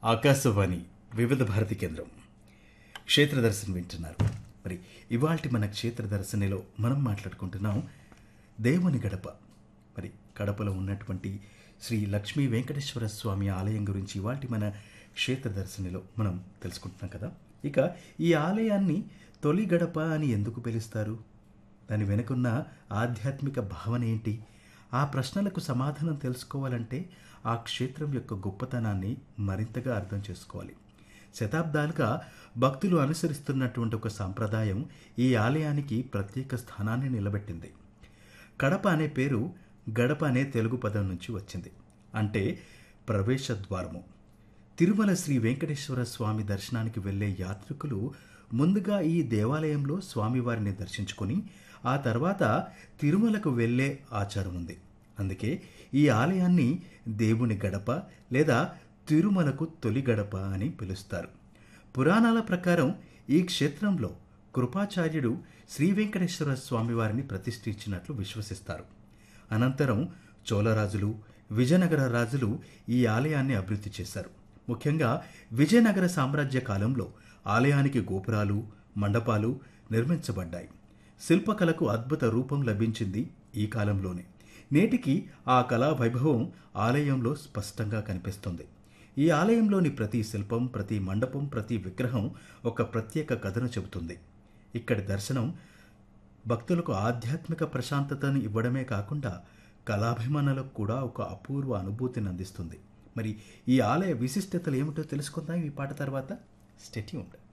ఆకాశవాణి వివిధ భారతి కేంద్రం క్షేత్ర దర్శనం వింటున్నారు మరి ఇవాల్టి మన క్షేత్ర దర్శనిలో మనం మాట్లాడుకుంటున్నాం దేవుని గడప మరి కడపలో ఉన్నటువంటి శ్రీ లక్ష్మీ వెంకటేశ్వర స్వామి ఆలయం గురించి ఇవాల్టి మన క్షేత్ర దర్శనిలో మనం తెలుసుకుంటున్నాం కదా ఇక ఈ ఆలయాన్ని తొలి గడప అని ఎందుకు పిలుస్తారు దాని వెనుకున్న ఆధ్యాత్మిక భావన ఏంటి ఆ ప్రశ్నలకు సమాధానం తెలుసుకోవాలంటే ఆ క్షేత్రం యొక్క గొప్పతనాన్ని మరింతగా అర్థం చేసుకోవాలి శతాబ్దాలుగా భక్తులు అనుసరిస్తున్నటువంటి ఒక సాంప్రదాయం ఈ ఆలయానికి ప్రత్యేక స్థానాన్ని నిలబెట్టింది కడప అనే పేరు గడప అనే తెలుగు పదం నుంచి వచ్చింది అంటే ప్రవేశ ద్వారము తిరుమల శ్రీ వెంకటేశ్వర స్వామి దర్శనానికి వెళ్ళే యాత్రికులు ముందుగా ఈ దేవాలయంలో స్వామివారిని దర్శించుకొని ఆ తర్వాత తిరుమలకు వెళ్ళే ఆచారం ఉంది అందుకే ఈ ఆలయాన్ని దేవుని గడప లేదా తిరుమలకు తొలి గడప అని పిలుస్తారు పురాణాల ప్రకారం ఈ క్షేత్రంలో కృపాచార్యుడు శ్రీ వెంకటేశ్వర స్వామివారిని ప్రతిష్ఠించినట్లు విశ్వసిస్తారు అనంతరం చోళరాజులు విజయనగర రాజులు ఈ ఆలయాన్ని అభివృద్ధి చేశారు ముఖ్యంగా విజయనగర సామ్రాజ్య కాలంలో ఆలయానికి గోపురాలు మండపాలు నిర్మించబడ్డాయి శిల్పకళకు అద్భుత రూపం లభించింది ఈ కాలంలోనే నేటికి ఆ కళా వైభవం ఆలయంలో స్పష్టంగా కనిపిస్తుంది ఈ ఆలయంలోని ప్రతి శిల్పం ప్రతి మండపం ప్రతి విగ్రహం ఒక ప్రత్యేక కథను చెబుతుంది ఇక్కడి దర్శనం భక్తులకు ఆధ్యాత్మిక ప్రశాంతతను ఇవ్వడమే కాకుండా కళాభిమానులకు కూడా ఒక అపూర్వ అనుభూతిని అందిస్తుంది మరి ఈ ఆలయ విశిష్టతలు ఏమిటో తెలుసుకుందాం ఈ పాట తర్వాత స్టెట్యూన్డ్